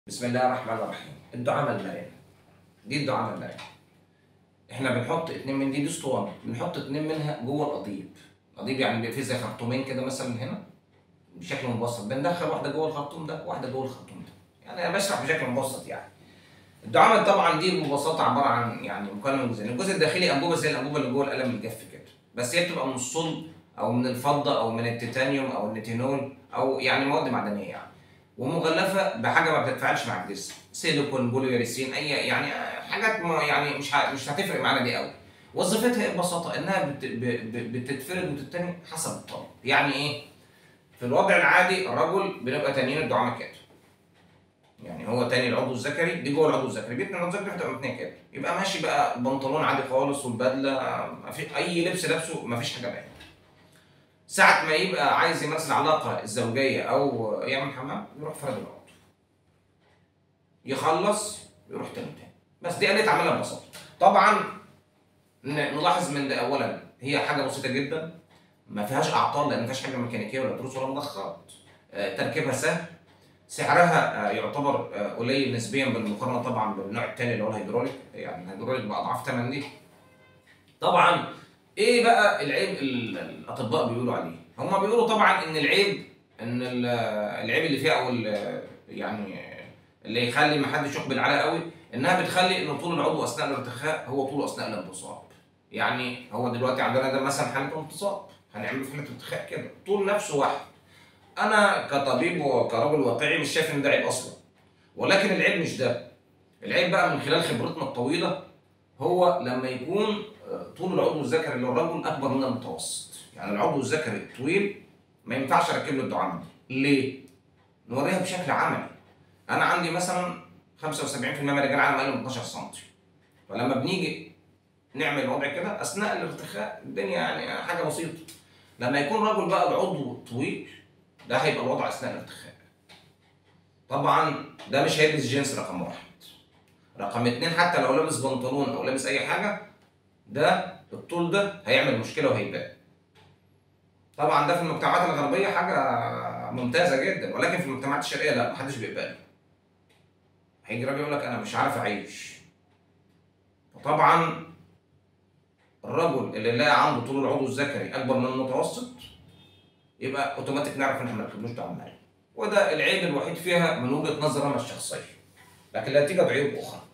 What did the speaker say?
بسم الله الرحمن الرحيم الدعامة المرنة دي الدعامة المرنة احنا بنحط اتنين من دي دي اسطوانة بنحط اتنين منها جوه القضيب القضيب يعني بيبقى فيه زي خرطومين كده مثلا هنا بشكل مبسط بندخل واحدة جوه الخرطوم ده واحدة جوه الخرطوم ده يعني انا بشرح بشكل مبسط يعني الدعامة طبعا دي ببساطة عبارة عن يعني مكون من جزئين الجزء الداخلي أنبوبة زي الأنبوبة اللي جوه القلم الجاف كده بس هي بتبقى من الصلب أو من الفضة أو من التيتانيوم أو النيتينول أو يعني مواد معدنية يعني ومغلفه بحاجه ما بتتفاعلش مع الجسم سيليكون بوليوريسين اي يعني حاجات ما يعني مش ه- مش هتفرق معانا دي قوي وظيفتها ايه ببساطه انها بت ب- ب- بتتفرد وتتني حسب الطلب يعني ايه في الوضع العادي الرجل بنبقى تانيين الدعامه كده يعني هو تاني العضو الذكري دي جوه العضو الذكري بيتنا العضو الذكري بتبقى متنيه كده يبقى ماشي بقى البنطلون عادي خالص والبدله ما في اي لبس لابسه ما فيش حاجه باينه ساعة ما يبقى عايز يمارس العلاقة الزوجية أو يعمل حمام يروح فرد العضو. يخلص يروح تاني تاني. بس دي آلية عملها ببساطة. طبعا ن- نلاحظ من ده أولا هي حاجة بسيطة جدا ما فيهاش أعطال لأن ما فيهاش حاجة ميكانيكية ولا تروس ولا مضخات. آه، تركيبها سهل. سعرها آه، يعتبر آه، قليل نسبيا بالمقارنة طبعا بالنوع التاني اللي هو الهيدروليك يعني الهيدروليك بأضعاف ثمن دي. طبعا ايه بقى العيب ال- الاطباء بيقولوا عليه هم بيقولوا طبعا ان العيب ان ال- العيب اللي فيها او ال- يعني اللي يخلي ما حدش يقبل عليها قوي انها بتخلي ان طول العضو اثناء الارتخاء هو طول اثناء الانتصاب يعني هو دلوقتي عندنا ده مثلا حاله انتصاب هنعمله في حاله ارتخاء كده طول نفسه واحد انا كطبيب وكرجل واقعي مش شايف ان ده عيب اصلا ولكن العيب مش ده العيب بقى من خلال خبرتنا الطويله هو لما يكون طول العضو الذكري للرجل اكبر من المتوسط يعني العضو الذكري الطويل ما ينفعش اركب له الدعامه دي ليه نوريها بشكل عملي انا عندي مثلا 75% من الرجال عالم اقل من 12 سم فلما بنيجي نعمل وضع كده اثناء الارتخاء الدنيا يعني حاجه بسيطه لما يكون رجل بقى العضو طويل ده هيبقى الوضع اثناء الارتخاء طبعا ده مش هيلبس جينز رقم واحد رقم اتنين حتى لو لابس بنطلون او لابس اي حاجه ده الطول ده هيعمل مشكله وهيبان طبعا ده في المجتمعات الغربيه حاجه ممتازه جدا ولكن في المجتمعات الشرقيه لا محدش بيقبلها هيجي راجل يقول لك انا مش عارف اعيش وطبعا الرجل اللي لاقي عنده طول العضو الذكري اكبر من المتوسط يبقى اوتوماتيك نعرف ان احنا ما نركبلوش دعم مرن وده العيب الوحيد فيها من وجهه نظري انا الشخصيه لكن لا توجد عيوب اخرى